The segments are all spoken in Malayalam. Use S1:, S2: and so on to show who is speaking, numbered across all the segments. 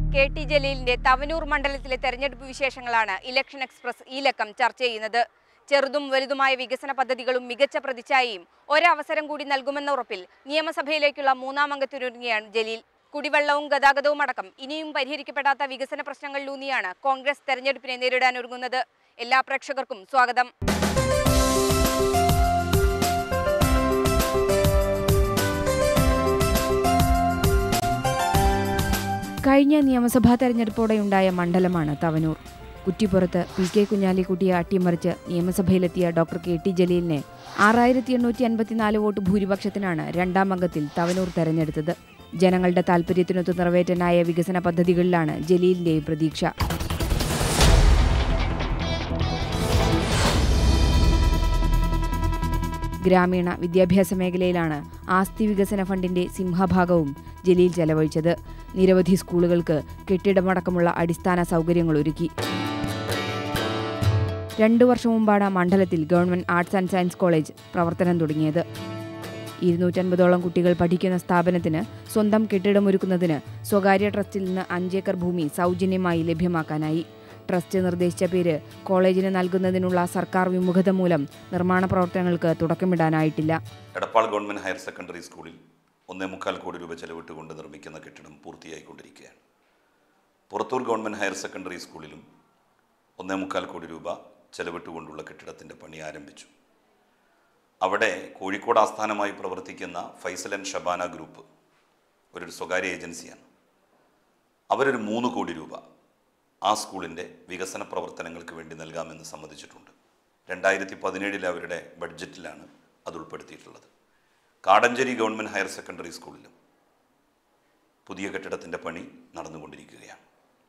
S1: കെ ടി ജലീലിന്റെ തവനൂർ മണ്ഡലത്തിലെ തെരഞ്ഞെടുപ്പ് വിശേഷങ്ങളാണ് ഇലക്ഷൻ എക്സ്പ്രസ് ഈ ലക്കം ചർച്ച ചെയ്യുന്നത് ചെറുതും വലുതുമായ വികസന പദ്ധതികളും മികച്ച പ്രതിച്ഛായയും ഒരവസരം കൂടി നൽകുമെന്ന ഉറപ്പിൽ നിയമസഭയിലേക്കുള്ള മൂന്നാം അംഗത്തിനൊരുങ്ങിയാണ് ജലീൽ കുടിവെള്ളവും ഗതാഗതവും അടക്കം ഇനിയും പരിഹരിക്കപ്പെടാത്ത വികസന പ്രശ്നങ്ങളിലൂന്നിയാണ് കോൺഗ്രസ് തെരഞ്ഞെടുപ്പിനെ നേരിടാൻ ഒരുങ്ങുന്നത് എല്ലാ പ്രേക്ഷകർക്കും സ്വാഗതം കഴിഞ്ഞ നിയമസഭാ തെരഞ്ഞെടുപ്പോടെയുണ്ടായ മണ്ഡലമാണ് തവനൂർ കുറ്റിപ്പുറത്ത് പി കെ കുഞ്ഞാലിക്കുട്ടിയെ അട്ടിമറിച്ച് നിയമസഭയിലെത്തിയ ഡോക്ടർ കെ ടി ജലീലിനെ ആറായിരത്തി എണ്ണൂറ്റി അൻപത്തിനാല് വോട്ട് ഭൂരിപക്ഷത്തിനാണ് രണ്ടാം അംഗത്തിൽ തവനൂർ തെരഞ്ഞെടുത്തത് ജനങ്ങളുടെ താൽപര്യത്തിനൊത്ത് നിറവേറ്റാനായ വികസന പദ്ധതികളിലാണ് ജലീലിന്റെയും പ്രതീക്ഷ ഗ്രാമീണ വിദ്യാഭ്യാസ മേഖലയിലാണ് ആസ്തി വികസന ഫണ്ടിന്റെ സിംഹഭാഗവും ജലീൽ ചെലവഴിച്ചത് നിരവധി സ്കൂളുകൾക്ക് കെട്ടിടമടക്കമുള്ള അടിസ്ഥാന സൗകര്യങ്ങൾ ഒരുക്കി രണ്ടു വർഷം മുമ്പാണ് മണ്ഡലത്തിൽ government arts and science college പ്രവർത്തനം തുടങ്ങിയത് ഇരുന്നൂറ്റൻപതോളം കുട്ടികൾ പഠിക്കുന്ന സ്ഥാപനത്തിന് സ്വന്തം കെട്ടിടമൊരുക്കുന്നതിന് സ്വകാര്യ ട്രസ്റ്റിൽ നിന്ന് അഞ്ചേക്കർ ഭൂമി സൗജന്യമായി ലഭ്യമാക്കാനായി ട്രസ്റ്റ് നിർദ്ദേശിച്ച പേര് കോളേജിന് നൽകുന്നതിനുള്ള സർക്കാർ വിമുഖത മൂലം നിർമ്മാണ പ്രവർത്തനങ്ങൾക്ക് തുടക്കമിടാനായിട്ടില്ല
S2: എടപ്പാൾ ഗവൺമെൻറ് ഹയർ സെക്കൻഡറി സ്കൂളിൽ ഒന്നേ മുക്കാൽ കോടി രൂപ ചെലവിട്ടുകൊണ്ട് നിർമ്മിക്കുന്ന കെട്ടിടം പൂർത്തിയായിക്കൊണ്ടിരിക്കുകയാണ് പുറത്തൂർ ഗവൺമെൻറ് ഹയർ സെക്കൻഡറി സ്കൂളിലും ഒന്നേ മുക്കാൽ കോടി രൂപ ചെലവിട്ടുകൊണ്ടുള്ള കെട്ടിടത്തിൻ്റെ പണി ആരംഭിച്ചു അവിടെ കോഴിക്കോട് ആസ്ഥാനമായി പ്രവർത്തിക്കുന്ന ഫൈസൽ ആൻഡ് ഷബാന ഗ്രൂപ്പ് ഒരു സ്വകാര്യ ഏജൻസിയാണ് അവരൊരു മൂന്ന് കോടി രൂപ ആ സ്കൂളിൻ്റെ വികസന പ്രവർത്തനങ്ങൾക്ക് വേണ്ടി നൽകാമെന്ന് സമ്മതിച്ചിട്ടുണ്ട് രണ്ടായിരത്തി പതിനേഴിലെ അവരുടെ ബഡ്ജറ്റിലാണ് അത് ഉൾപ്പെടുത്തിയിട്ടുള്ളത് കാടഞ്ചേരി ഗവൺമെൻറ് ഹയർ സെക്കൻഡറി സ്കൂളിലും പുതിയ കെട്ടിടത്തിൻ്റെ പണി നടന്നുകൊണ്ടിരിക്കുകയാണ്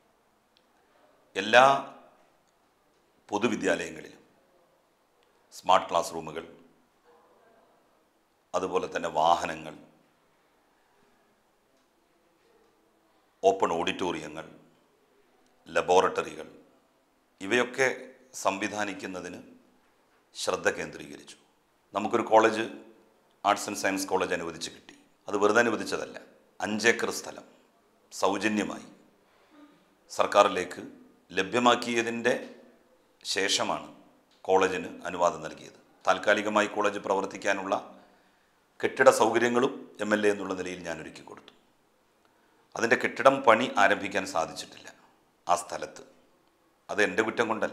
S2: എല്ലാ പൊതുവിദ്യാലയങ്ങളിലും സ്മാർട്ട് ക്ലാസ് റൂമുകൾ അതുപോലെ തന്നെ വാഹനങ്ങൾ ഓപ്പൺ ഓഡിറ്റോറിയങ്ങൾ ലബോറട്ടറികൾ ഇവയൊക്കെ സംവിധാനിക്കുന്നതിന് ശ്രദ്ധ കേന്ദ്രീകരിച്ചു നമുക്കൊരു college arts and science college അനുവദിച്ച് കിട്ടി അത് വെറുതെ അനുവദിച്ചതല്ല അഞ്ചേക്കർ സ്ഥലം സൗജന്യമായി സർക്കാരിലേക്ക് ലഭ്യമാക്കിയതിൻ്റെ ശേഷമാണ് കോളേജിന് അനുവാദം നൽകിയത് താൽക്കാലികമായി കോളേജ് പ്രവർത്തിക്കാനുള്ള കെട്ടിട സൗകര്യങ്ങളും എം എൽ എ എന്നുള്ള നിലയിൽ ഞാൻ ഒരുക്കി കൊടുത്തു അതിൻ്റെ കെട്ടിടം പണി ആരംഭിക്കാൻ സാധിച്ചിട്ടില്ല ആ സ്ഥലത്ത് അത് എൻ്റെ കുറ്റം കൊണ്ടല്ല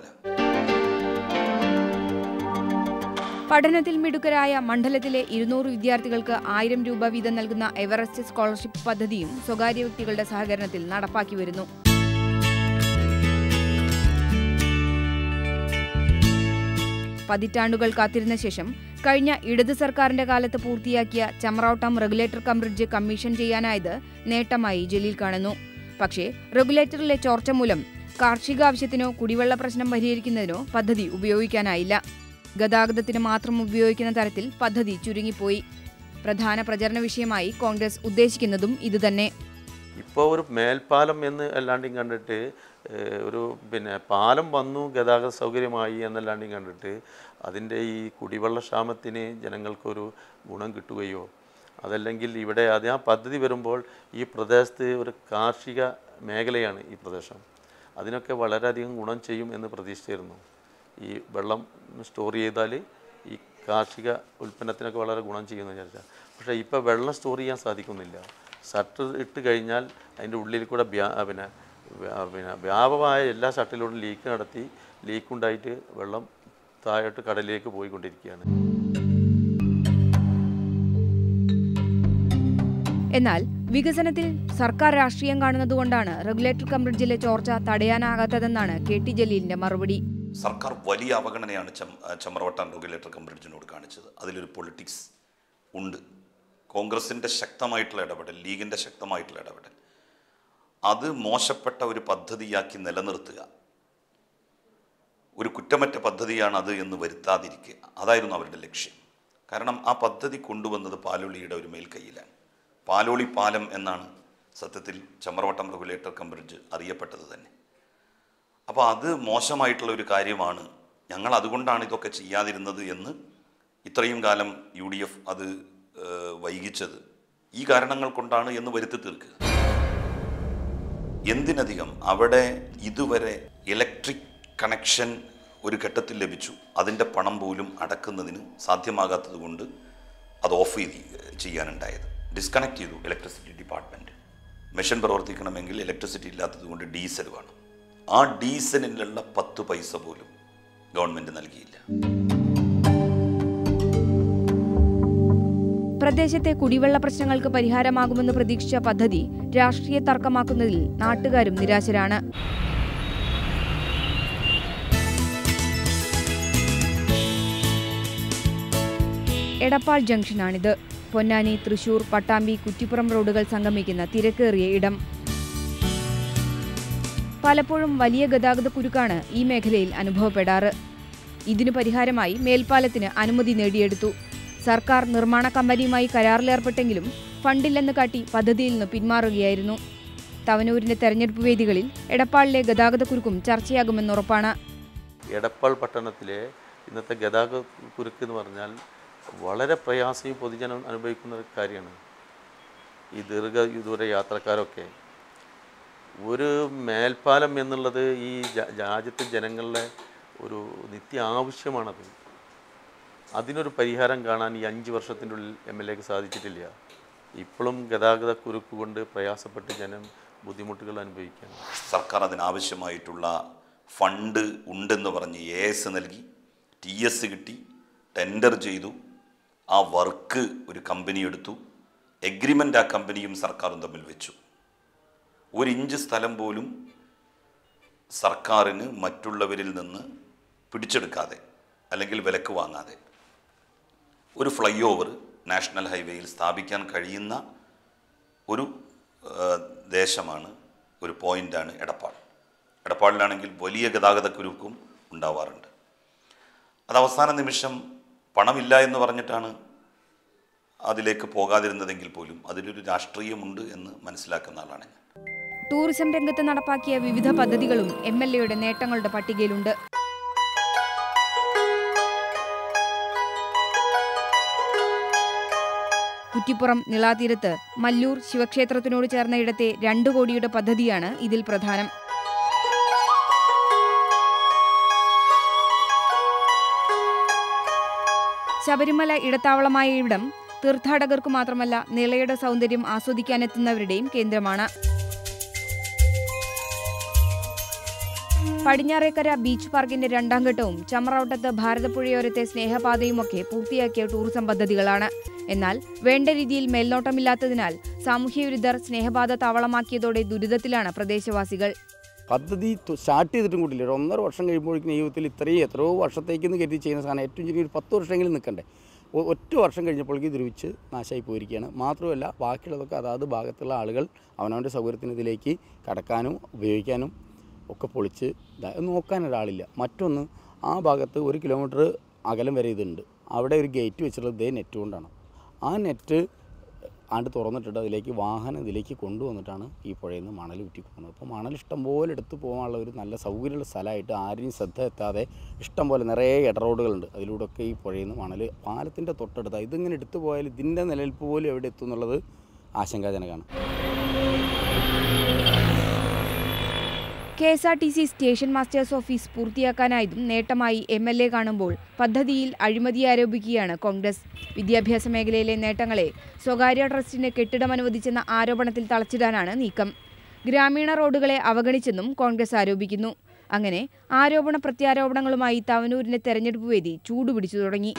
S1: പഠനത്തിൽ മിടുക്കരായ മണ്ഡലത്തിലെ ഇരുന്നൂറ് വിദ്യാർത്ഥികൾക്ക് ആയിരം രൂപ വീതം നൽകുന്ന എവറസ്റ്റ് സ്കോളർഷിപ്പ് പദ്ധതിയും സ്വകാര്യ വ്യക്തികളുടെ സഹകരണത്തിൽ നടപ്പാക്കി വരുന്നു പതിറ്റാണ്ടുകൾ കാത്തിരുന്ന ശേഷം കഴിഞ്ഞ ഇടത് സർക്കാരിന്റെ കാലത്ത് പൂർത്തിയാക്കിയ Chamravattam regulator cum bridge commission ചെയ്യാനായത് നേട്ടമായി ജലീൽ കാണുന്നു പക്ഷേ റെഗുലേറ്ററിലെ ചോർച്ച മൂലം കാർഷിക ആവശ്യത്തിനോ കുടിവെള്ള പ്രശ്നം പരിഹരിക്കുന്നതിനോ പദ്ധതി ഉപയോഗിക്കാനായില്ല ഗതാഗതത്തിന് മാത്രം ഉപയോഗിക്കുന്ന തരത്തിൽ പദ്ധതി ചുരുങ്ങിപ്പോയി പ്രധാന പ്രചരണ വിഷയമായി കോൺഗ്രസ് ഉദ്ദേശിക്കുന്നതും ഇതുതന്നെ
S3: ഇപ്പോൾ ഒരു മേൽപ്പാലം എന്ന് അല്ലാണ്ടും കണ്ടിട്ട് ഏഹ്, ഒരു പിന്നെ പാലം വന്നു ഗതാഗത സൗകര്യമായി എന്നല്ലാണ്ടും കണ്ടിട്ട് അതിൻ്റെ ഈ കുടിവെള്ള ക്ഷാമത്തിന് ജനങ്ങൾക്കൊരു ഗുണം കിട്ടുകയോ അതല്ലെങ്കിൽ ഇവിടെ അത് ആ പദ്ധതി വരുമ്പോൾ ഈ പ്രദേശത്ത് ഒരു കാർഷിക മേഖലയാണ് ഈ പ്രദേശം അതിനൊക്കെ വളരെയധികം ഗുണം ചെയ്യും എന്ന് പ്രതീക്ഷിച്ചിരുന്നു ഈ വെള്ളം സ്റ്റോർ ചെയ്താൽ ഈ കാർഷിക ഉൽപ്പന്നത്തിനൊക്കെ വളരെ ഗുണം ചെയ്യുമെന്ന് വിചാരിച്ചാൽ പക്ഷേ ഇപ്പോൾ വെള്ളം സ്റ്റോർ ചെയ്യാൻ സാധിക്കുന്നില്ല ഷട്ടർ ഇട്ട് കഴിഞ്ഞാൽ അതിൻ്റെ ഉള്ളിൽ കൂടെ വ്യാ പിന്നെ വ്യാ- പിന്നെ വ്യാപകമായ എല്ലാ ഷട്ടിലൂടെ ലീക്ക് നടത്തി ലീക്കുണ്ടായിട്ട് വെള്ളം താഴോട്ട് കടലിലേക്ക് പോയിക്കൊണ്ടിരിക്കുകയാണ്
S1: എന്നാൽ വികസനത്തിൽ സർക്കാർ രാഷ്ട്രീയം കാണുന്നതുകൊണ്ടാണ് റെഗുലേറ്റർ കം ബ്രിഡ്ജിലെ ചോർച്ച തടയാനാകാത്തതെന്നാണ് കെ ടി ജലീലിന്റെ മറുപടി
S2: സർക്കാർ വലിയ അവഗണനയാണ് ചം ചമ്രവട്ടം റെഗുലേറ്റർ കം ബ്രിഡ്ജിനോട് കാണിച്ചത് അതിലൊരു പൊളിറ്റിക്സ് ഉണ്ട് കോൺഗ്രസിൻ്റെ ശക്തമായിട്ടുള്ള ഇടപെടൽ ലീഗിൻ്റെ ശക്തമായിട്ടുള്ള ഇടപെടൽ അത് മോശപ്പെട്ട ഒരു പദ്ധതിയാക്കി നിലനിർത്തുക ഒരു കുറ്റമറ്റ പദ്ധതിയാണ് അത് എന്ന് വരുത്താതിരിക്കുക അതായിരുന്നു അവരുടെ ലക്ഷ്യം കാരണം ആ പദ്ധതി കൊണ്ടുവന്നത് പാലോളിയുടെ ഒരു മേൽക്കൈയിലാണ് പാലോളി പാലം എന്നാണ് സത്യത്തിൽ ചമ്രവട്ടം റെഗുലേറ്റർ കം ബ്രിഡ്ജ് അറിയപ്പെട്ടത് തന്നെ അപ്പോൾ അത് മോശമായിട്ടുള്ള ഒരു കാര്യമാണ് ഞങ്ങൾ അതുകൊണ്ടാണ് ഇതൊക്കെ ചെയ്യാതിരുന്നത് എന്ന് ഇത്രയും കാലം യു ഡി എഫ് അത് ഏഹ്, വൈകിച്ചത് ഈ കാരണങ്ങൾ കൊണ്ടാണ് എന്ന് വരുത്തി തീർക്കുക എന്തിനധികം അവിടെ ഇതുവരെ ഇലക്ട്രിക് കണക്ഷൻ ഒരു ഘട്ടത്തിൽ ലഭിച്ചു അതിൻ്റെ പണം പോലും അടക്കുന്നതിന് സാധ്യമാകാത്തത് കൊണ്ട് അത് ഓഫ് ചെയ്ത് ചെയ്യാനുണ്ടായത് ഡിസ്കണക്ട് ചെയ്തു ഇലക്ട്രിസിറ്റി ഡിപ്പാർട്ട്മെൻറ്റ് മെഷീൻ പ്രവർത്തിക്കണമെങ്കിൽ ഇലക്ട്രിസിറ്റി ഇല്ലാത്തത് കൊണ്ട് ഡീസൽ വേണം ആ ഡീസലിനുള്ള പത്ത് പൈസ പോലും ഗവൺമെൻറ് നൽകിയില്ല
S1: പ്രദേശത്തെ കുടിവെള്ള പ്രശ്നങ്ങൾക്ക് പരിഹാരമാകുമെന്ന് പ്രതീക്ഷിച്ച പദ്ധതി രാഷ്ട്രീയ തർക്കമാക്കുന്നതിൽ നാട്ടുകാരും നിരാശരാണ് എടപ്പാൾ ജംഗ്ഷനാണിത് പൊന്നാനി തൃശൂർ പട്ടാമ്പി കുറ്റിപ്പുറം റോഡുകൾ സംഗമിക്കുന്ന തിരക്കേറിയ ഇടം പലപ്പോഴും വലിയ ഗതാഗത കുരുക്കാണ് ഈ മേഖലയിൽ അനുഭവപ്പെടാറ് ഇതിനു പരിഹാരമായി മേൽപ്പാലത്തിന് അനുമതി നേടിയെടുത്തു സർക്കാർ നിർമ്മാണ കമ്പനിയുമായി കരാറിലേർപ്പെട്ടെങ്കിലും ഫണ്ടില്ലെന്ന് കാട്ടി പദ്ധതിയിൽ നിന്ന് പിന്മാറുകയായിരുന്നു തവനൂരിന്റെ തെരഞ്ഞെടുപ്പ് വേദികളിൽ എടപ്പാളിലെ ഗതാഗതക്കുരുക്കും ചർച്ചയാകുമെന്നുറപ്പാണ്
S3: എടപ്പാൾ പട്ടണത്തിലെ ഇന്നത്തെ ഗതാഗത കുരുക്ക് എന്ന് പറഞ്ഞാൽ വളരെ പ്രയാസം ഈ പൊതുജനം അനുഭവിക്കുന്ന ഒരു കാര്യമാണ് ഈ ദീർഘ ദൂര യാത്രക്കാരൊക്കെ ഒരു മേൽപ്പാലം എന്നുള്ളത് ഈ ജ- രാജ്യത്തെ ജനങ്ങളുടെ ഒരു നിത്യ ആവശ്യമാണത് അതിനൊരു പരിഹാരം കാണാൻ ഈ അഞ്ച് വർഷത്തിൻ്റെ ഉള്ളിൽ എം എൽ എക്ക് സാധിച്ചിട്ടില്ല ഇപ്പോഴും ഗതാഗത കുരുക്ക് കൊണ്ട് പ്രയാസപ്പെട്ട് ജനം ബുദ്ധിമുട്ടുകൾ അനുഭവിക്കുകയാണ്
S2: സർക്കാർ അതിനാവശ്യമായിട്ടുള്ള ഫണ്ട് ഉണ്ടെന്ന് പറഞ്ഞ് എ എസ് നൽകി ടി എസ് കിട്ടി ടെൻഡർ ചെയ്തു ആ വർക്ക് ഒരു കമ്പനി എടുത്തു എഗ്രിമെൻ്റ് ആ കമ്പനിയും സർക്കാരും തമ്മിൽ വെച്ചു ഒരു ഇഞ്ച് സ്ഥലം പോലും സർക്കാരിന് മറ്റുള്ളവരിൽ നിന്ന് പിടിച്ചെടുക്കാതെ അല്ലെങ്കിൽ വിലക്ക് വാങ്ങാതെ ഒരു ഫ്ലൈ ഓവർ നാഷണൽ ഹൈവേയിൽ സ്ഥാപിക്കാൻ കഴിയുന്ന ഒരു ആ, ദേശമാണ് ഒരു പോയിൻ്റാണ് എടപ്പാൾ എടപ്പാളിലാണെങ്കിൽ വലിയ ഗതാഗത കുരുക്കും ഉണ്ടാവാറുണ്ട് അത് അവസാന നിമിഷം പണമില്ല എന്ന് പറഞ്ഞിട്ടാണ് അതിലേക്ക് പോകാതിരുന്നതെങ്കിൽ പോലും അതിലൊരു രാഷ്ട്രീയമുണ്ട് എന്ന് മനസ്സിലാക്കുന്ന ആളാണ് ഞാൻ
S1: ടൂറിസം രംഗത്ത് നടപ്പാക്കിയ വിവിധ പദ്ധതികളും എം എൽ എയുടെ നേട്ടങ്ങളുടെ പട്ടികയിലുണ്ട് കുറ്റിപ്പുറം നിളാതീരത്ത് മല്ലൂർ ശിവക്ഷേത്രത്തിനോട് ചേർന്ന ഇടത്തെ രണ്ടു കോടിയുടെ പദ്ധതിയാണ് ഇതിൽ പ്രധാനം ശബരിമല ഇടത്താവളമായ ഇവിടം തീർത്ഥാടകർക്ക് മാത്രമല്ല നിളയുടെ സൗന്ദര്യം ആസ്വദിക്കാനെത്തുന്നവരുടെയും കേന്ദ്രമാണ് പടിഞ്ഞാറേക്കര ബീച്ച് പാർക്കിന്റെ രണ്ടാം ഘട്ടവും ചമ്രവട്ടത്ത് ഭാരതപ്പുഴയോരത്തെ സ്നേഹപാതയുമൊക്കെ പൂർത്തിയാക്കിയ ടൂറിസം പദ്ധതികളാണ് എന്നാൽ വേണ്ട രീതിയിൽ മേൽനോട്ടമില്ലാത്തതിനാൽ സാമൂഹ്യവിരുദ്ധർ സ്നേഹപാത താവളമാക്കിയതോടെ ദുരിതത്തിലാണ് പ്രദേശവാസികൾ
S4: പദ്ധതി തു- സ്റ്റാർട്ട് ചെയ്തിട്ടും കൂടില്ല ഒരു ഒന്നര വർഷം കഴിയുമ്പോഴേക്കും ജീവിതത്തിൽ ഇത്രയും എത്രയോ വർഷത്തേക്കെന്ന് കരുതി ചെയ്യുന്ന സാധനം ഏറ്റവും ചുരുങ്ങി ഒരു പത്ത് വർഷമെങ്കിലും നിൽക്കണ്ടേ ഒ- ഒറ്റ വർഷം കഴിഞ്ഞപ്പോഴേക്കും ദ്രവിച്ച് നാശമായി പോയിരിക്കുകയാണ് മാത്രമല്ല ബാക്കിയുള്ളതൊക്കെ അതാത് ഭാഗത്തുള്ള ആളുകൾ അവനവൻ്റെ സൗകര്യത്തിന് ഇതിലേക്ക് കടക്കാനും ഉപയോഗിക്കാനും ഒക്കെ പൊളിച്ച് ഇതാ ഇത് നോക്കാൻ ഒരാളില്ല മറ്റൊന്ന് ആ ഭാഗത്ത് ഒരു കിലോമീറ്റർ അകലം വരെ ഇതുണ്ട് അവിടെ ഒരു ഗേറ്റ് വെച്ചിട്ടുള്ളത് ഇതേ നെറ്റ് കൊണ്ടാണ് ആ നെറ്റ് ആണ്ട് തുറന്നിട്ടിട്ട് അതിലേക്ക് വാഹനം ഇതിലേക്ക് കൊണ്ടുവന്നിട്ടാണ് ഈ പുഴയിൽ നിന്ന് മണൽ ഊറ്റി പോകുന്നത് അപ്പോൾ മണൽ ഇഷ്ടം പോലെ എടുത്ത് പോകാനുള്ള ഒരു നല്ല സൗകര്യമുള്ള സ്ഥലമായിട്ട് ആരെയും ശ്രദ്ധ എത്താതെ ഇഷ്ടം പോലെ നിറയെ ഇടറോഡുകളുണ്ട് അതിലൂടെയൊക്കെ ഈ പുഴയിൽ നിന്ന് മണൽ പാലത്തിൻ്റെ തൊട്ടടുത്ത ഇതിങ്ങനെ എടുത്തു പോയാൽ ഇതിൻ്റെ നിലനിൽപ്പ് പോലും എവിടെ എത്തും എന്നുള്ളത് ആശങ്കാജനകമാണ്
S1: K S R T C station masters office പൂർത്തിയാക്കാനായതും നേട്ടമായി എം എൽ എ കാണുമ്പോൾ പദ്ധതിയിൽ അഴിമതി ആരോപിക്കുകയാണ് കോൺഗ്രസ് വിദ്യാഭ്യാസ മേഖലയിലെ നേട്ടങ്ങളെ സ്വകാര്യ ട്രസ്റ്റിന് കെട്ടിടം അനുവദിച്ചെന്ന ആരോപണത്തിൽ തളച്ചിടാനാണ് നീക്കം ഗ്രാമീണ റോഡുകളെ അവഗണിച്ചെന്നും കോൺഗ്രസ് ആരോപിക്കുന്നു അങ്ങനെ ആരോപണ പ്രത്യാരോപണങ്ങളുമായി തവനൂരിന്റെ തെരഞ്ഞെടുപ്പ് വേദി ചൂടുപിടിച്ചു തുടങ്ങി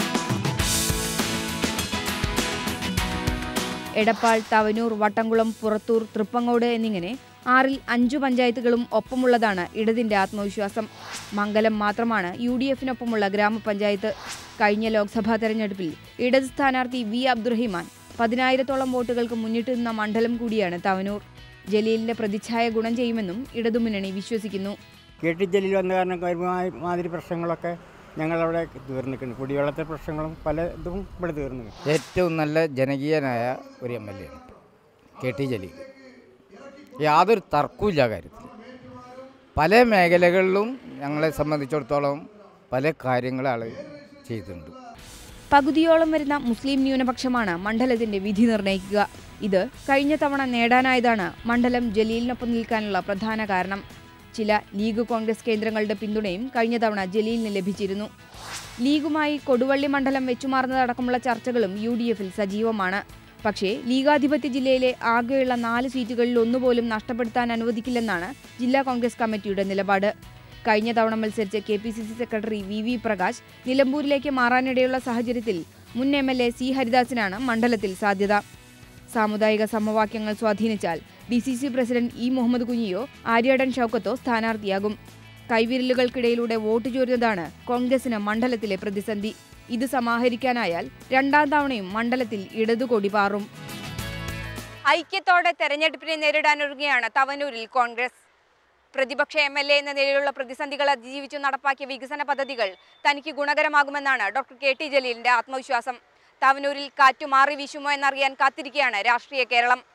S1: എടപ്പാൾ തവനൂർ വട്ടംകുളം പുറത്തൂർ തൃപ്പങ്ങോട് എന്നിങ്ങനെ ആറിൽ അഞ്ചു പഞ്ചായത്തുകളും ഒപ്പമുള്ളതാണ് ഇടതിന്റെ ആത്മവിശ്വാസം മംഗലം മാത്രമാണ് യു ഡി എഫിനൊപ്പമുള്ള ഗ്രാമപഞ്ചായത്ത് കഴിഞ്ഞ ലോക്സഭാ തെരഞ്ഞെടുപ്പിൽ ഇടത് സ്ഥാനാർത്ഥി വി അബ്ദുറഹിമാൻ പതിനായിരത്തോളം വോട്ടുകൾക്ക് മുന്നിട്ട് നിന്ന മണ്ഡലം കൂടിയാണ് തവനൂർ ജലീലിന്റെ പ്രതിച്ഛായ ഗുണം ചെയ്യുമെന്നും ഇടതുമുന്നണി വിശ്വസിക്കുന്നു
S5: കെ ടി ജലീൽ വന്ന കാരണം ഒരുമാതിരി മാതിരി പ്രശ്നങ്ങളൊക്കെ ഞങ്ങളവിടെ തീർന്നിട്ടുണ്ട് കുടിവെള്ളത്തെ പ്രശ്നങ്ങളും പല ഇതും ഇവിടെ തീർന്നു
S6: ഏറ്റവും നല്ല ജനകീയനായ ഒരു എം എൽ എ ആണ് കെ ടി ജലീൽ യാതൊരു തർക്കവുമില്ല കാര്യത്തിൽ പല മേഖലകളിലും ഞങ്ങളെ സംബന്ധിച്ചിടത്തോളം പല കാര്യങ്ങൾ ആൾ ചെയ്തിട്ടുണ്ട്
S1: പകുതിയോളം വരുന്ന മുസ്ലിം ന്യൂനപക്ഷമാണ് മണ്ഡലത്തിന്റെ വിധി നിർണ്ണയിക്കുക ഇത് കഴിഞ്ഞ തവണ നേടാനായതാണ് മണ്ഡലം ജലീലിനൊപ്പം നിൽക്കാനുള്ള പ്രധാന കാരണം ചില ലീഗ് കോൺഗ്രസ് കേന്ദ്രങ്ങളുടെ പിന്തുണയും കഴിഞ്ഞ തവണ ജലീലിന് ലഭിച്ചിരുന്നു ലീഗുമായി കൊടുവള്ളി മണ്ഡലം വെച്ചുമാറുന്നതടക്കമുള്ള ചർച്ചകളും യു ഡി എഫിൽ സജീവമാണ് പക്ഷേ ലീഗാധിപത്യ ജില്ലയിലെ ആകെയുള്ള നാല് സീറ്റുകളിൽ ഒന്നുപോലും നഷ്ടപ്പെടുത്താൻ അനുവദിക്കില്ലെന്നാണ് ജില്ലാ കോൺഗ്രസ് കമ്മിറ്റിയുടെ നിലപാട് കഴിഞ്ഞ തവണ മത്സരിച്ച K P C C secretary V V Prakash നിലമ്പൂരിലേക്ക് മാറാനിടയുള്ള സാഹചര്യത്തിൽ മുൻ എം എൽ എ സി ഹരിദാസിനാണ് മണ്ഡലത്തിൽ സാധ്യത സാമുദായിക സമവാക്യങ്ങൾ സ്വാധീനിച്ചാൽ D C C president E Muhammad കുഞ്ഞിയോ ആര്യാടൻ ഷൗക്കത്തോ സ്ഥാനാർത്ഥിയാകും കൈവിരലുകൾക്കിടയിലൂടെ വോട്ട് ചോരുന്നതാണ് കോൺഗ്രസിന് മണ്ഡലത്തിലെ പ്രതിസന്ധി ഇത് സമാഹരിക്കാനായാൽ രണ്ടാം തവണയും മണ്ഡലത്തിൽ ഇടതുകൊടി പാറും ഐക്യത്തോടെ തെരഞ്ഞെടുപ്പിനെ നേരിടാനൊരുങ്ങുകയാണ് തവനൂരിൽ കോൺഗ്രസ് പ്രതിപക്ഷ എം എൽ എ എന്ന നിലയിലുള്ള പ്രതിസന്ധികൾ അതിജീവിച്ചു നടപ്പാക്കിയ വികസന പദ്ധതികൾ തനിക്ക് ഗുണകരമാകുമെന്നാണ് ഡോക്ടർ കെ ടി ജലീലിന്റെ ആത്മവിശ്വാസം തവനൂരിൽ കാറ്റു മാറി വീശുമോ എന്നറിയാൻ കാത്തിരിക്കുകയാണ് രാഷ്ട്രീയ കേരളം